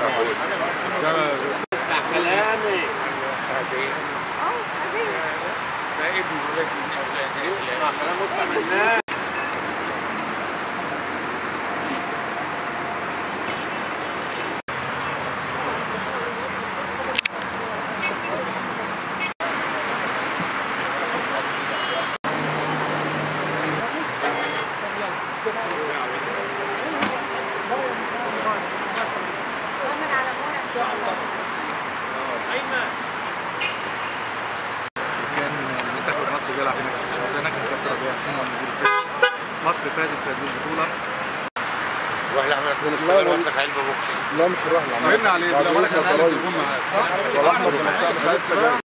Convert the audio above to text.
اسمع كلامي ده ابن ولاد من اولاد اسمع كلام واسمع من الناس كان منتخب مصر بيلعب هناك في الخزانه كان كابتن ربيع ياسين هو المدير الفني مصر فازت في هذه البطوله واحنا عملنا اتنين الصغير واحنا في علبه بوكس لا مش راح صعبنا عليه بعد ولا إذنك كان يا ريس. معاه ولا احمد ولا بتاع مش لسه جاي